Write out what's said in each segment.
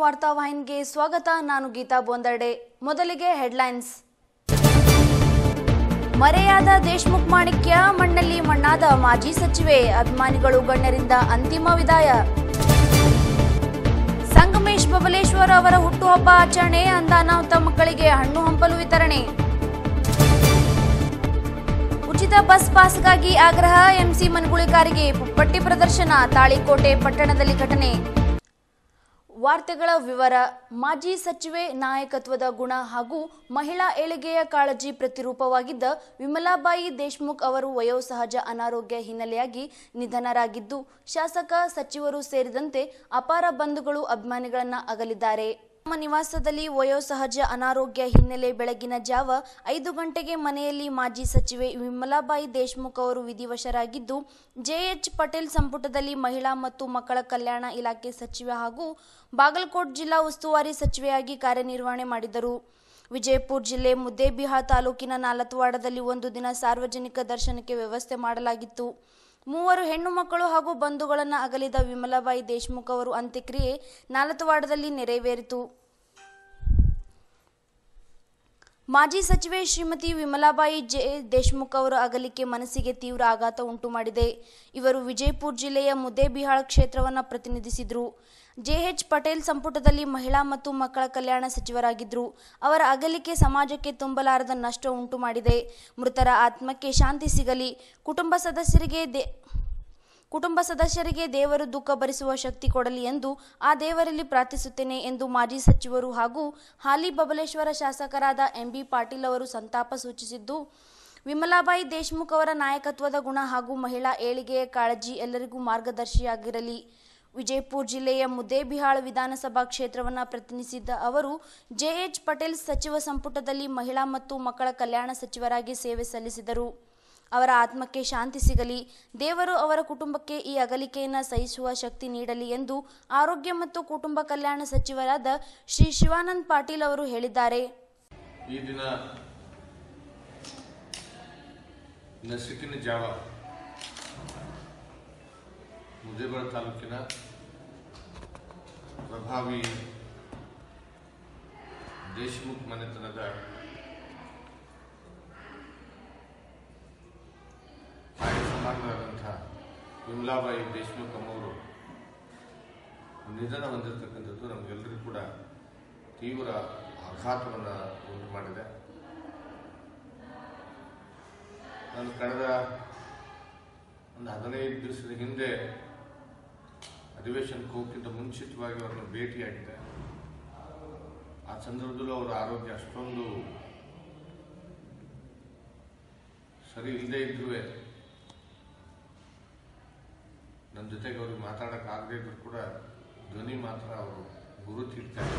ವಾರ್ತಾವಾಹಿನಿಗೆ ಸ್ವಾಗತ ನಾನು ಗೀತಾ ಬೋಂದರ್ಡೆ ಮೊದಲಿಗೆ ಹೆಡ್ಲೈನ್ಸ್ ಮರೆಯಾದ ದೇಶ್ಮುಖ್ ಮಾಣಿಕ್ಯ ಮಣ್ಣಲ್ಲಿ ಮಣ್ಣಾದ ಮಾಜಿ ಸಚಿವೆ ಅಭಿಮಾನಿಗಳು ಗಣ್ಯರಿಂದ ಅಂತಿಮ ವಿದಾಯ ಸಂಗಮೇಶ್ ಬಬಲೇಶ್ವರ್ ಅವರ ಹುಟ್ಟುಹಬ್ಬ ಆಚರಣೆ ಅಂದಾನಾಹುತ ಮಕ್ಕಳಿಗೆ ಹಣ್ಣು ಹಂಪಲು ವಿತರಣೆ ಉಚಿತ ಬಸ್ ಪಾಸ್ಗಾಗಿ ಆಗ್ರಹ ಎಂಸಿ ಮನ್ಗುಳಿಕಾರಿಗೆ ಪುಪ್ಪಟ್ಟಿ ಪ್ರದರ್ಶನ ತಾಳಿಕೋಟೆ ಪಟ್ಟಣದಲ್ಲಿ ಘಟನೆ ವಾರ್ತೆಗಳ ವಿವರ ಮಾಜಿ ಸಚಿವೆ ನಾಯಕತ್ವದ ಗುಣ ಹಾಗೂ ಮಹಿಳಾ ಏಳಿಗೆಯ ಕಾಳಜಿ ಪ್ರತಿರೂಪವಾಗಿದ್ದ ವಿಮಲಾಬಾಯಿ ದೇಶ್ಮುಖ್ ಅವರು ವಯೋಸಹಜ ಅನಾರೋಗ್ಯ ಹಿನ್ನೆಲೆಯಾಗಿ ನಿಧನರಾಗಿದ್ದು ಶಾಸಕ ಸಚಿವರು ಸೇರಿದಂತೆ ಅಪಾರ ಬಂಧುಗಳು ಅಭಿಮಾನಿಗಳನ್ನ ಅಗಲಿದ್ದಾರೆ ತಮ್ಮ ನಿವಾಸದಲ್ಲಿ ವಯೋಸಹಜ ಅನಾರೋಗ್ಯ ಹಿನ್ನೆಲೆ ಬೆಳಗಿನ ಜಾವ ಐದು ಗಂಟೆಗೆ ಮನೆಯಲ್ಲಿ ಮಾಜಿ ಸಚಿವೆ ವಿಮಲಾಬಾಯಿ ದೇಶ್ಮುಖ್ ಅವರು ವಿಧಿವಶರಾಗಿದ್ದು ಜೆಎಚ್ ಪಟೇಲ್ ಸಂಪುಟದಲ್ಲಿ ಮಹಿಳಾ ಮತ್ತು ಮಕ್ಕಳ ಕಲ್ಯಾಣ ಇಲಾಖೆ ಸಚಿವೆ ಹಾಗೂ ಬಾಗಲಕೋಟ್ ಜಿಲ್ಲಾ ಉಸ್ತುವಾರಿ ಸಚಿವೆಯಾಗಿ ಕಾರ್ಯನಿರ್ವಹಣೆ ಮಾಡಿದರು ವಿಜಯಪುರ ಜಿಲ್ಲೆ ಮುದ್ದೇಬಿಹಾಳ್ ತಾಲೂಕಿನ ನಾಲತ್ವಾಡದಲ್ಲಿ ಒಂದು ದಿನ ಸಾರ್ವಜನಿಕ ದರ್ಶನಕ್ಕೆ ವ್ಯವಸ್ಥೆ ಮಾಡಲಾಗಿತ್ತು ಮೂವರು ಹೆಣ್ಣು ಮಕ್ಕಳು ಹಾಗೂ ಬಂಧುಗಳನ್ನು ಅಗಲಿದ ವಿಮಲಾಬಾಯಿ ದೇಶ್ಮುಖ್ ಅವರು ಅಂತ್ಯಕ್ರಿಯೆ ನಾಲತವಾಡದಲ್ಲಿ ನೆರವೇರಿತು ಮಾಜಿ ಸಚಿವೆ ಶ್ರೀಮತಿ ವಿಮಲಾಬಾಯಿ ಜೆ ದೇಶ್ಮುಖ್ ಅವರ ಅಗಲಿಕೆ ಮನಸ್ಸಿಗೆ ತೀವ್ರ ಆಘಾತ ಉಂಟು ಮಾಡಿದೆ ಇವರು ವಿಜಯಪುರ ಜಿಲ್ಲೆಯ ಮುದ್ದೇಬಿಹಾಳ್ ಕ್ಷೇತ್ರವನ್ನು ಪ್ರತಿನಿಧಿಸಿದ್ರು ಜೆಎಚ್ ಪಟೇಲ್ ಸಂಪುಟದಲ್ಲಿ ಮಹಿಳಾ ಮತ್ತು ಮಕ್ಕಳ ಕಲ್ಯಾಣ ಸಚಿವರಾಗಿದ್ದರು ಅವರ ಅಗಲಿಕೆ ಸಮಾಜಕ್ಕೆ ತುಂಬಲಾರದ ನಷ್ಟ ಉಂಟು ಮಾಡಿದೆ ಮೃತರ ಆತ್ಮಕ್ಕೆ ಶಾಂತಿ ಸಿಗಲಿ ಕುಟುಂಬ ಸದಸ್ಯರಿಗೆ ದೇ ಕುಟುಂಬ ಸದಸ್ಯರಿಗೆ ದೇವರು ದುಃಖ ಭರಿಸುವ ಶಕ್ತಿ ಕೊಡಲಿ ಎಂದು ಆ ದೇವರಲ್ಲಿ ಪ್ರಾರ್ಥಿಸುತ್ತೇನೆ ಎಂದು ಮಾಜಿ ಸಚಿವರು ಹಾಗೂ ಹಾಲಿ ಬಬಲೇಶ್ವರ ಶಾಸಕರಾದ ಎಂಬಿ ಪಾಟೀಲ್ ಅವರು ಸಂತಾಪ ಸೂಚಿಸಿದ್ದು ವಿಮಲಾಬಾಯಿ ದೇಶ್ಮುಖ್ ಅವರ ನಾಯಕತ್ವದ ಗುಣ ಹಾಗೂ ಮಹಿಳಾ ಏಳಿಗೆಯ ಕಾಳಜಿ ಎಲ್ಲರಿಗೂ ಮಾರ್ಗದರ್ಶಿಯಾಗಿರಲಿ ವಿಜಯಪುರ ಜಿಲ್ಲೆಯ ಮುದ್ದೇಬಿಹಾಳ್ ವಿಧಾನಸಭಾ ಕ್ಷೇತ್ರವನ್ನು ಪ್ರತಿನಿಧಿಸಿದ್ದ ಅವರು ಜೆಎಚ್ ಪಟೇಲ್ ಸಚಿವ ಸಂಪುಟದಲ್ಲಿ ಮಹಿಳಾ ಮತ್ತು ಮಕ್ಕಳ ಕಲ್ಯಾಣ ಸಚಿವರಾಗಿ ಸೇವೆ ಸಲ್ಲಿಸಿದರು ಅವರ ಆತ್ಮಕ್ಕೆ ಶಾಂತಿ ಸಿಗಲಿ ದೇವರು ಅವರ ಕುಟುಂಬಕ್ಕೆ ಈ ಅಗಲಿಕೆಯನ್ನು ಸಹಿಸುವ ಶಕ್ತಿ ನೀಡಲಿ ಎಂದು ಆರೋಗ್ಯ ಮತ್ತು ಕುಟುಂಬ ಕಲ್ಯಾಣ ಸಚಿವರಾದ ಶ್ರೀ ಶಿವಾನಂದ್ ಪಾಟೀಲ್ ಅವರು ಹೇಳಿದ್ದಾರೆ ಈ ದಿನ ನಸಿಕಿನ ಜಾವ ಮುದೇಬಾಳ ತಾಲೂಕಿನ ಪ್ರಭಾವಿ ದೇಶಮುಖ್ ಮನೆತನದ ತಾಯಿ ಸಮಾನರಾದಂಥ ವಿಮಲಾಬಾಯಿ ದೇಶಮುಖ್ ಅಮ್ಮವರು ನಿಧನ ಹೊಂದಿರತಕ್ಕಂಥದ್ದು ನಮಗೆಲ್ಲರಿಗೂ ಕೂಡ ತೀವ್ರ ಆಘಾತವನ್ನು ಉಂಟು ಮಾಡಿದೆ ನಾನು ಕಳೆದ ಒಂದು ಹದಿನೈದು ದಿವಸದ ಹಿಂದೆ ಅಧಿವೇಶನಕ್ಕೆ ಹೋಗಕ್ಕಿಂತ ಮುಂಚಿತವಾಗಿ ಅವರನ್ನು ಭೇಟಿಯಾಗಿದೆ ಆ ಸಂದರ್ಭದಲ್ಲೂ ಅವರ ಆರೋಗ್ಯ ಅಷ್ಟೊಂದು ಸರಿ ಇಲ್ಲದೆ ಇದ್ರೂ ನನ್ನ ಜೊತೆಗೆ ಅವ್ರಿಗೆ ಮಾತಾಡೋಕ್ಕಾಗದೇ ಇದ್ರು ಕೂಡ ಧ್ವನಿ ಮಾತ್ರ ಅವರು ಗುರುತಿರ್ತಾರೆ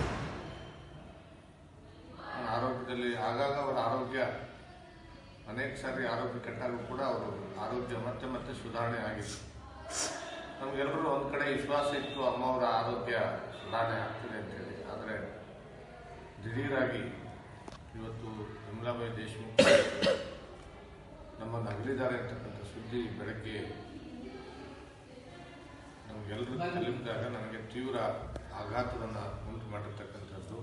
ನನ್ನ ಆರೋಗ್ಯದಲ್ಲಿ ಆಗಾಗ ಅವರ ಆರೋಗ್ಯ ಅನೇಕ ಸಾರಿ ಆರೋಗ್ಯ ಕೆಟ್ಟಾಗೂ ಕೂಡ ಅವರು ಆರೋಗ್ಯ ಮತ್ತೆ ಮತ್ತೆ ಸುಧಾರಣೆ ಆಗಿದೆ ನಮಗೆಲ್ಲರೂ ಒಂದು ಕಡೆ ವಿಶ್ವಾಸ ಇತ್ತು ಅಮ್ಮ ಅವರ ಆರೋಗ್ಯ ಸುಧಾರಣೆ ಆಗ್ತದೆ ಅಂತೇಳಿ ಆದರೆ ದಿಢೀರಾಗಿ ಇವತ್ತು ವಿಮಲಾಬಾಯಿ ದೇಶಮುಖ್ ನಮ್ಮನ್ನು ಅಗಲಿದ್ದಾರೆ ಅಂತಕ್ಕಂಥ ಸುದ್ದಿ ಬೆಳಗ್ಗೆ ನಮಗೆಲ್ಲರೂ ತಲುಪಿದಾಗ ನನಗೆ ತೀವ್ರ ಆಘಾತವನ್ನು ಉಂಟು ಮಾಡಿರ್ತಕ್ಕಂಥದ್ದು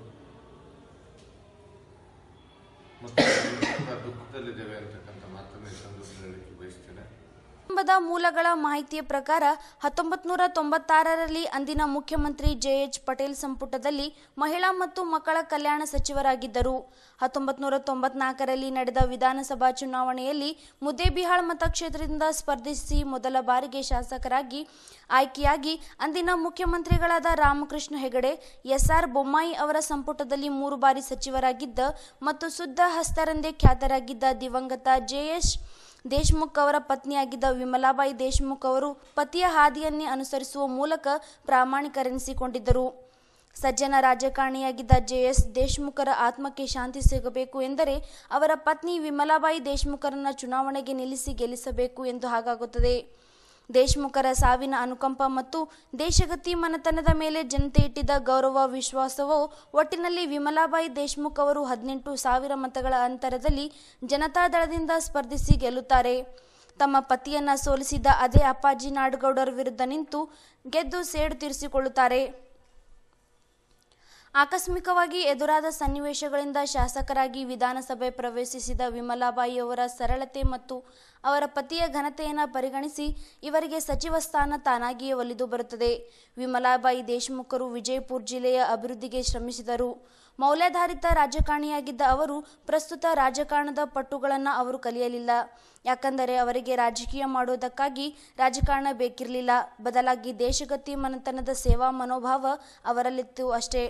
ಮತ್ತು ನಾವೆಲ್ಲರೂ ಕೂಡ ದುಃಖದಲ್ಲಿದ್ದೇವೆ ಅಂತಕ್ಕಂಥ ಮಾತನ್ನು ಈ ಸಂದರ್ಭದಲ್ಲಿ ಹೇಳಲಿಕ್ಕೆ ಬಯಸ್ತೇನೆ ಕುಟುಂಬದ ಮೂಲಗಳ ಮಾಹಿತಿಯ ಪ್ರಕಾರ ಹತ್ತೊಂಬತ್ತು ನೂರ ತೊಂಬತ್ತಾರರಲ್ಲಿ ಅಂದಿನ ಮುಖ್ಯಮಂತ್ರಿ ಜೆಎಚ್ ಪಟೇಲ್ ಸಂಪುಟದಲ್ಲಿ ಮಹಿಳಾ ಮತ್ತು ಮಕ್ಕಳ ಕಲ್ಯಾಣ ಸಚಿವರಾಗಿದ್ದರು ಹತ್ತೊಂಬತ್ತು ನೂರ ತೊಂಬತ್ನಾಲ್ಕರಲ್ಲಿ ನಡೆದ ವಿಧಾನಸಭಾ ಚುನಾವಣೆಯಲ್ಲಿ ಮುದ್ದೇಬಿಹಾಳ್ ಮತಕ್ಷೇತ್ರದಿಂದ ಸ್ಪರ್ಧಿಸಿ ಮೊದಲ ಬಾರಿಗೆ ಶಾಸಕರಾಗಿ ಆಯ್ಕೆಯಾಗಿ ಅಂದಿನ ಮುಖ್ಯಮಂತ್ರಿಗಳಾದ ರಾಮಕೃಷ್ಣ ಹೆಗಡೆ ಎಸ್ಆರ್ ಬೊಮ್ಮಾಯಿ ಅವರ ಸಂಪುಟದಲ್ಲಿ ಮೂರು ಬಾರಿ ಸಚಿವರಾಗಿದ್ದ ಮತ್ತು ಶುದ್ಧ ಹಸ್ತರೆಂದೇ ಖ್ಯಾತರಾಗಿದ್ದ ದಿವಂಗತ ಜೆಎಸ್ ದೇಶ್ಮುಖ್ ಅವರ ಪತ್ನಿಯಾಗಿದ್ದ ವಿಮಲಾಬಾಯಿ ದೇಶ್ಮುಖ್ ಅವರು ಪತಿಯ ಹಾದಿಯನ್ನೇ ಅನುಸರಿಸುವ ಮೂಲಕ ಪ್ರಾಮಾಣಿಕರೆನಿಸಿಕೊಂಡಿದ್ದರು ಸಜ್ಜನ ರಾಜಕಾರಣಿಯಾಗಿದ್ದ ಜೆಎಸ್ ದೇಶ್ಮುಖರ ಆತ್ಮಕ್ಕೆ ಶಾಂತಿ ಸಿಗಬೇಕು ಎಂದರೆ ಅವರ ಪತ್ನಿ ವಿಮಲಾಬಾಯಿ ದೇಶ್ಮುಖರನ್ನ ಚುನಾವಣೆಗೆ ನಿಲ್ಲಿಸಿ ಗೆಲ್ಲಿಸಬೇಕು ಎಂದು ಹಾಗಾಗುತ್ತದೆ ದೇಶ್ಮುಖರ ಸಾವಿನ ಅನುಕಂಪ ಮತ್ತು ದೇಶಗತಿ ಮನತನದ ಮೇಲೆ ಜನತೆ ಇಟ್ಟಿದ್ದ ಗೌರವ ವಿಶ್ವಾಸವು ಒಟ್ಟಿನಲ್ಲಿ ವಿಮಲಾಬಾಯಿ ದೇಶ್ಮುಖ್ ಅವರು ಹದಿನೆಂಟು ಸಾವಿರ ಮತಗಳ ಅಂತರದಲ್ಲಿ ಜನತಾದಳದಿಂದ ಸ್ಪರ್ಧಿಸಿ ಗೆಲ್ಲುತ್ತಾರೆ ತಮ್ಮ ಪತಿಯನ್ನ ಸೋಲಿಸಿದ ಅದೇ ಅಪ್ಪಾಜಿ ನಾಡಗೌಡರ ವಿರುದ್ಧ ನಿಂತು ಗೆದ್ದು ಸೇಡು ತೀರಿಸಿಕೊಳ್ಳುತ್ತಾರೆ ಆಕಸ್ಮಿಕವಾಗಿ ಎದುರಾದ ಸನ್ನಿವೇಶಗಳಿಂದ ಶಾಸಕರಾಗಿ ವಿಧಾನಸಭೆ ಪ್ರವೇಶಿಸಿದ ವಿಮಲಾಬಾಯಿಯವರ ಸರಳತೆ ಮತ್ತು ಅವರ ಪತಿಯ ಘನತೆಯನ್ನು ಪರಿಗಣಿಸಿ ಇವರಿಗೆ ಸಚಿವ ಸ್ಥಾನ ತಾನಾಗಿಯೇ ಒಲಿದು ಬರುತ್ತದೆ ವಿಮಲಾಬಾಯಿ ದೇಶಮುಖರು ವಿಜಯಪುರ ಜಿಲ್ಲೆಯ ಅಭಿವೃದ್ಧಿಗೆ ಶ್ರಮಿಸಿದರು ಮೌಲ್ಯಾಧಾರಿತ ರಾಜಕಾರಣಿಯಾಗಿದ್ದ ಅವರು ಪ್ರಸ್ತುತ ರಾಜಕಾರಣದ ಪಟ್ಟುಗಳನ್ನು ಅವರು ಕಲಿಯಲಿಲ್ಲ ಯಾಕಂದರೆ ಅವರಿಗೆ ರಾಜಕೀಯ ಮಾಡುವುದಕ್ಕಾಗಿ ರಾಜಕಾರಣ ಬೇಕಿರಲಿಲ್ಲ ಬದಲಾಗಿ ದೇಶಗತಿ ಮನೆತನದ ಸೇವಾ ಮನೋಭಾವ ಅವರಲ್ಲಿತ್ತು ಅಷ್ಟೇ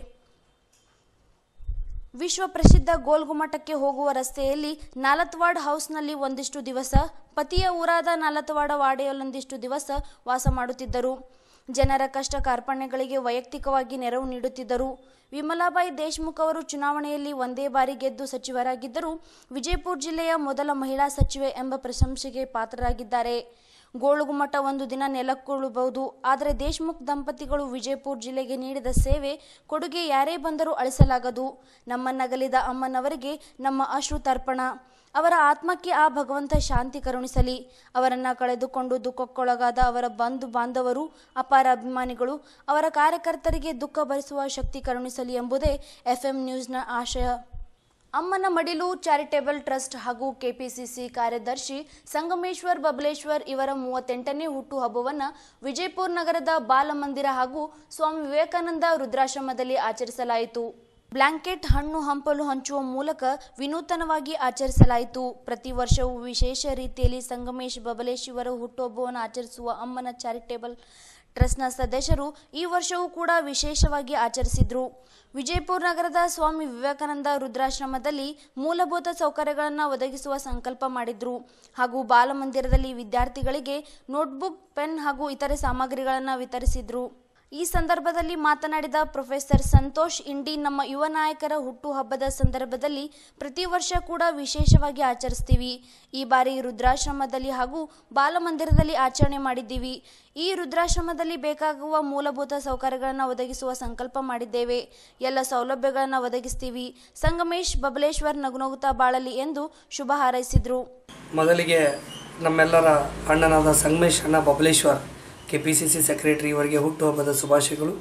ವಿಶ್ವ ಪ್ರಸಿದ್ಧ ಗೋಲ್ಗುಮಠಕ್ಕೆ ಹೋಗುವ ರಸ್ತೆಯಲ್ಲಿ ನಾಲತ್ವಾಡ್ ಹೌಸ್ನಲ್ಲಿ ಒಂದಿಷ್ಟು ದಿವಸ ಪತಿಯ ಊರಾದ ನಾಲತ್ವಾಡ ವಾಡೆಯಲ್ಲೊಂದಿಷ್ಟು ದಿವಸ ವಾಸ ಮಾಡುತ್ತಿದ್ದರು ಜನರ ಕಷ್ಟ ಕಾರ್ಪಣ್ಯಗಳಿಗೆ ವೈಯಕ್ತಿಕವಾಗಿ ನೆರವು ನೀಡುತ್ತಿದ್ದರು ವಿಮಲಾಬಾಯಿ ದೇಶ್ಮುಖ್ ಅವರು ಚುನಾವಣೆಯಲ್ಲಿ ಒಂದೇ ಬಾರಿ ಗೆದ್ದು ಸಚಿವರಾಗಿದ್ದರೂ ವಿಜಯಪುರ ಜಿಲ್ಲೆಯ ಮೊದಲ ಮಹಿಳಾ ಸಚಿವೆ ಎಂಬ ಪ್ರಶಂಸೆಗೆ ಪಾತ್ರರಾಗಿದ್ದಾರೆ ಗೋಳುಗುಮಠ ಒಂದು ದಿನ ನೆಲಕ್ಕುಳಬಹುದು ಆದರೆ ದೇಶ್ಮುಖ್ ದಂಪತಿಗಳು ವಿಜಯಪುರ ಜಿಲ್ಲೆಗೆ ನೀಡಿದ ಸೇವೆ ಕೊಡುಗೆ ಯಾರೇ ಬಂದರೂ ಅಳಿಸಲಾಗದು ನಮ್ಮನ್ನಗಲಿದ ಅಮ್ಮನವರಿಗೆ ನಮ್ಮ ಅಶ್ರು ತರ್ಪಣ ಅವರ ಆತ್ಮಕ್ಕೆ ಆ ಭಗವಂತ ಶಾಂತಿ ಕರುಣಿಸಲಿ ಅವರನ್ನ ಕಳೆದುಕೊಂಡು ದುಃಖಕ್ಕೊಳಗಾದ ಅವರ ಬಂಧು ಬಾಂಧವರು ಅಪಾರ ಅಭಿಮಾನಿಗಳು ಅವರ ಕಾರ್ಯಕರ್ತರಿಗೆ ದುಃಖ ಭರಿಸುವ ಶಕ್ತಿ ಕರುಣಿಸಲಿ ಎಂಬುದೇ ಎಫ್ಎಂ ನ್ಯೂಸ್ನ ಆಶಯ ಅಮ್ಮನ ಮಡಿಲು ಚಾರಿಟೇಬಲ್ ಟ್ರಸ್ಟ್ ಹಾಗೂ ಕೆಪಿಸಿಸಿ ಕಾರ್ಯದರ್ಶಿ ಸಂಗಮೇಶ್ವರ್ ಬಬಲೇಶ್ವರ್ ಇವರ ಮೂವತ್ತೆಂಟನೇ ಹುಟ್ಟುಹಬ್ಬವನ್ನು ವಿಜಯಪುರ ನಗರದ ಬಾಲಮಂದಿರ ಹಾಗೂ ಸ್ವಾಮಿ ವಿವೇಕಾನಂದ ವೃದ್ಧಾಶ್ರಮದಲ್ಲಿ ಆಚರಿಸಲಾಯಿತು ಬ್ಲಾಂಕೆಟ್ ಹಣ್ಣು ಹಂಪಲು ಹಂಚುವ ಮೂಲಕ ವಿನೂತನವಾಗಿ ಆಚರಿಸಲಾಯಿತು ಪ್ರತಿ ವರ್ಷವೂ ವಿಶೇಷ ರೀತಿಯಲ್ಲಿ ಸಂಗಮೇಶ್ ಬಬಲೇಶ್ ಇವರ ಹುಟ್ಟುಹಬ್ಬವನ್ನು ಆಚರಿಸುವ ಅಮ್ಮನ ಚಾರಿಟೇಬಲ್ ಟ್ರಸ್ಟ್ನ ಸದಸ್ಯರು ಈ ವರ್ಷವೂ ಕೂಡ ವಿಶೇಷವಾಗಿ ಆಚರಿಸಿದ್ರು ವಿಜಯಪುರ ನಗರದ ಸ್ವಾಮಿ ವಿವೇಕಾನಂದ ವೃದ್ಧಾಶ್ರಮದಲ್ಲಿ ಮೂಲಭೂತ ಸೌಕರ್ಯಗಳನ್ನು ಒದಗಿಸುವ ಸಂಕಲ್ಪ ಮಾಡಿದ್ರು ಹಾಗೂ ಬಾಲಮಂದಿರದಲ್ಲಿ ವಿದ್ಯಾರ್ಥಿಗಳಿಗೆ ನೋಟ್ಬುಕ್ ಪೆನ್ ಹಾಗೂ ಇತರೆ ಸಾಮಗ್ರಿಗಳನ್ನು ವಿತರಿಸಿದ್ರು ಈ ಸಂದರ್ಭದಲ್ಲಿ ಮಾತನಾಡಿದ ಪ್ರೊಫೆಸರ್ ಸಂತೋಷ್ ಇಂಡಿ ನಮ್ಮ ಯುವ ನಾಯಕರ ಹುಟ್ಟುಹಬ್ಬದ ಸಂದರ್ಭದಲ್ಲಿ ಪ್ರತಿ ವರ್ಷ ಕೂಡ ವಿಶೇಷವಾಗಿ ಆಚರಿಸ್ತೀವಿ ಈ ಬಾರಿ ರುದ್ರಾಶ್ರಮದಲ್ಲಿ ಹಾಗೂ ಬಾಲಮಂದಿರದಲ್ಲಿ ಆಚರಣೆ ಮಾಡಿದ್ದೀವಿ ಈ ರುದ್ರಾಶ್ರಮದಲ್ಲಿ ಬೇಕಾಗುವ ಮೂಲಭೂತ ಸೌಕರ್ಯಗಳನ್ನು ಒದಗಿಸುವ ಸಂಕಲ್ಪ ಮಾಡಿದ್ದೇವೆ ಎಲ್ಲ ಸೌಲಭ್ಯಗಳನ್ನು ಒದಗಿಸ್ತೀವಿ ಸಂಗಮೇಶ್ ಬಬಲೇಶ್ವರ್ ನಗುನಗುತ್ತಾ ಬಾಳಲಿ ಎಂದು ಶುಭ ಹಾರೈಸಿದರು ಮೊದಲಿಗೆ ನಮ್ಮೆಲ್ಲರ ಅಣ್ಣನಾದ ಸಂಗಮೇಶ್ ಅಣ್ಣ Babaleshwar K P C C secretary ಇವರಿಗೆ ಹುಟ್ಟುಹಬ್ಬದ ಶುಭಾಶಯಗಳು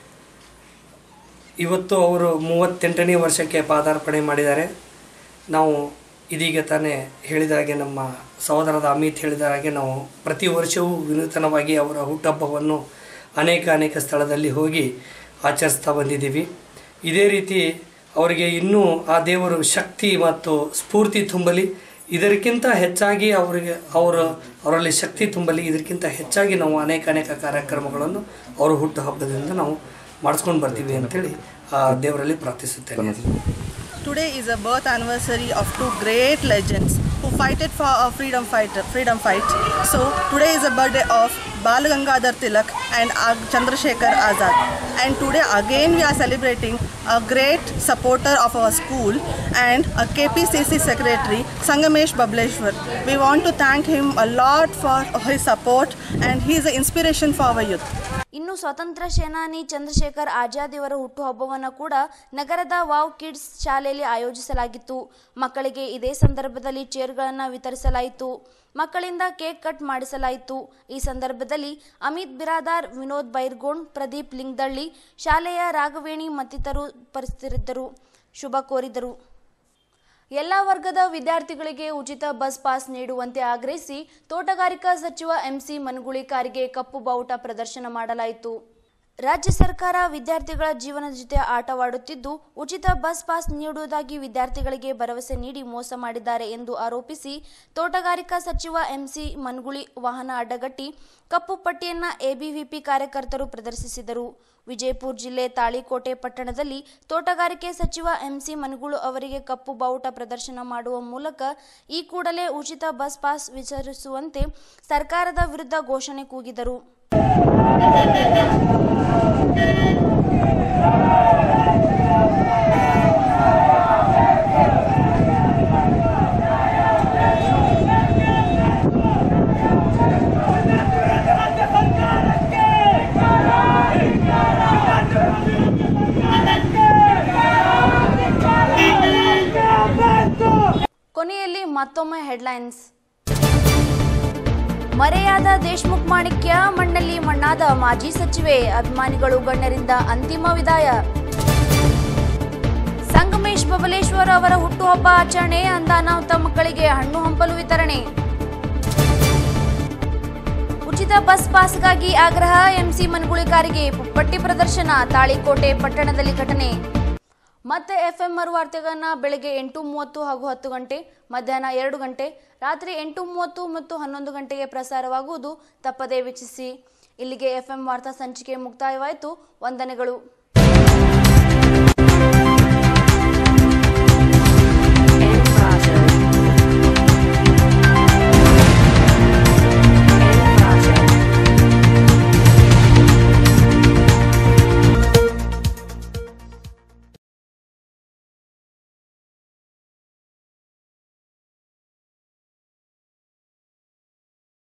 ಇವತ್ತು ಅವರು ಮೂವತ್ತೆಂಟನೇ ವರ್ಷಕ್ಕೆ ಪಾದಾರ್ಪಣೆ ಮಾಡಿದ್ದಾರೆ ನಾವು ಇದೀಗ ತಾನೇ ಹೇಳಿದ ಹಾಗೆ ನಮ್ಮ ಸಹೋದರದ ಅಮಿತ್ ಹೇಳಿದ ಹಾಗೆ ನಾವು ಪ್ರತಿ ವರ್ಷವೂ ವಿನೂತನವಾಗಿ ಅವರ ಹುಟ್ಟುಹಬ್ಬವನ್ನು ಅನೇಕ ಅನೇಕ ಸ್ಥಳದಲ್ಲಿ ಹೋಗಿ ಆಚರಿಸ್ತಾ ಬಂದಿದ್ದೀವಿ ಇದೇ ರೀತಿ ಅವರಿಗೆ ಇನ್ನೂ ಆ ದೇವರು ಶಕ್ತಿ ಮತ್ತು ಸ್ಫೂರ್ತಿ ತುಂಬಲಿ ಇದಕ್ಕಿಂತ ಹೆಚ್ಚಾಗಿ ಅವರಿಗೆ ಅವರು ಅವರಲ್ಲಿ ಶಕ್ತಿ ತುಂಬಲಿ ಇದಕ್ಕಿಂತ ಹೆಚ್ಚಾಗಿ ನಾವು ಅನೇಕ ಅನೇಕ ಕಾರ್ಯಕ್ರಮಗಳನ್ನು ಅವರ ಹುಟ್ಟುಹಬ್ಬದಿಂದ ನಾವು ಮಾಡಿಸ್ಕೊಂಡು ಬರ್ತೀವಿ ಅಂತೇಳಿ ಆ ದೇವರಲ್ಲಿ ಪ್ರಾರ್ಥಿಸುತ್ತೇನೆ Today is a birth anniversary of two great legends who fighted for a freedom fighter, freedom fight. So today is a birthday of Bal Gangadhar Tilak and Ag- Chandrasekhar Azad. And today again we are celebrating a great supporter of our school and a KPCC secretary Sangamesh Bableshwar. We want to thank him a lot for his support and he is an inspiration for our youth. ಇನ್ನು ಸ್ವಾತಂತ್ರ್ಯ ಸೇನಾನಿ ಚಂದ್ರಶೇಖರ್ ಆಜಾದ್ ಇವರ ಹುಟ್ಟುಹಬ್ಬವನ್ನು ಕೂಡ ನಗರದ wow kids ಶಾಲೆಯಲ್ಲಿ ಆಯೋಜಿಸಲಾಗಿತ್ತು ಮಕ್ಕಳಿಗೆ ಇದೇ ಸಂದರ್ಭದಲ್ಲಿ ಚೇರ್ಗಳನ್ನು ವಿತರಿಸಲಾಯಿತು ಮಕ್ಕಳಿಂದ ಕೇಕ್ ಕಟ್ ಮಾಡಿಸಲಾಯಿತು ಈ ಸಂದರ್ಭದಲ್ಲಿ ಅಮಿತ್ ಬಿರಾದಾರ್ ವಿನೋದ್ ಬೈರ್ಗೋಣ್ ಪ್ರದೀಪ್ ಲಿಂಗದಳ್ಳಿ ಶಾಲೆಯ ರಾಘವೇಣಿ ಮತ್ತಿತರರು ಉಪಸ್ಥಿತರಿದ್ದರು ಶುಭ ಕೋರಿದರು ಎಲ್ಲ ವರ್ಗದ ವಿದ್ಯಾರ್ಥಿಗಳಿಗೆ ಉಚಿತ ಬಸ್ ಪಾಸ್ ನೀಡುವಂತೆ ಆಗ್ರಹಿಸಿ ತೋಟಗಾರಿಕಾ ಸಚಿವ ಎಂಸಿ ಮನಗುಳಿಕಾರಿಗೆ ಕಪ್ಪು ಬಾವುಟ ಪ್ರದರ್ಶನ ಮಾಡಲಾಯಿತು ರಾಜ್ಯ ಸರ್ಕಾರ ವಿದ್ಯಾರ್ಥಿಗಳ ಜೀವನದ ಜೊತೆ ಆಟವಾಡುತ್ತಿದ್ದು ಉಚಿತ ಬಸ್ ಪಾಸ್ ನೀಡುವುದಾಗಿ ವಿದ್ಯಾರ್ಥಿಗಳಿಗೆ ಭರವಸೆ ನೀಡಿ ಮೋಸ ಮಾಡಿದ್ದಾರೆ ಎಂದು ಆರೋಪಿಸಿ ತೋಟಗಾರಿಕಾ ಸಚಿವ ಎಂಸಿ ಮನ್ಗುಳಿ ವಾಹನ ಅಡ್ಡಗಟ್ಟಿ ಕಪ್ಪು ಪಟ್ಟಿಯನ್ನ ಎಬಿವಿಪಿ ಕಾರ್ಯಕರ್ತರು ಪ್ರದರ್ಶಿಸಿದರು ವಿಜಯಪುರ ಜಿಲ್ಲೆ ತಾಳಿಕೋಟೆ ಪಟ್ಟಣದಲ್ಲಿ ತೋಟಗಾರಿಕೆ ಸಚಿವ ಎಂಸಿ ಮನಗುಳು ಅವರಿಗೆ ಕಪ್ಪು ಬಾವುಟ ಪ್ರದರ್ಶನ ಮಾಡುವ ಮೂಲಕ ಈ ಕೂಡಲೇ ಉಚಿತ ಬಸ್ ಪಾಸ್ ವಿತರಿಸುವಂತೆ ಸರ್ಕಾರದ ವಿರುದ್ಧ ಘೋಷಣೆ ಕೂಗಿದರು ಕೊನೆಯಲ್ಲಿ ಮತ್ತೊಮ್ಮೆ ಹೆಡ್ಲೈನ್ಸ್ ಮರೆಯಾದ ದೇಶ್ಮುಖ್ ಮಾಣಿಕ್ಯ ಮಣ್ಣಲ್ಲಿ ಮಣ್ಣಾದ ಮಾಜಿ ಸಚಿವೆ ಅಭಿಮಾನಿಗಳು ಗಣ್ಯರಿಂದ ಅಂತಿಮ ವಿದಾಯ ಅವರ ಹುಟ್ಟುಹಬ್ಬ ಆಚರಣೆ ಅಂದ ಅನಾಹುತ ಮಕ್ಕಳಿಗೆ ಹಣ್ಣು ಹಂಪಲು ವಿತರಣೆ ಉಚಿತ ಬಸ್ ಪಾಸ್ಗಾಗಿ ಆಗ್ರಹ ಎಂಸಿ ಮನಗುಳಿಕಾರಿಗೆ ಪುಪ್ಪಟ್ಟಿ ಪ್ರದರ್ಶನ ತಾಳಿಕೋಟೆ ಪಟ್ಟಣದಲ್ಲಿ ಘಟನೆ ಮತ್ತೆ ಎಫ್ಎಂ ಮರು ವಾರ್ತೆಗಳನ್ನ ಬೆಳಗ್ಗೆ ಎಂಟು ಮೂವತ್ತು ಹಾಗೂ ಹತ್ತು ಗಂಟೆ ಮಧ್ಯಾಹ್ನ ಎರಡು ಗಂಟೆ ರಾತ್ರಿ ಎಂಟು ಮೂವತ್ತು ಮತ್ತು ಹನ್ನೊಂದು ಗಂಟೆಗೆ ಪ್ರಸಾರವಾಗುವುದು ತಪ್ಪದೇ ವೀಕ್ಷಿಸಿ ಇಲ್ಲಿಗೆ ಎಫ್ಎಂ ವಾರ್ತಾ ಸಂಚಿಕೆ ಮುಕ್ತಾಯವಾಯಿತು ವಂದನೆಗಳು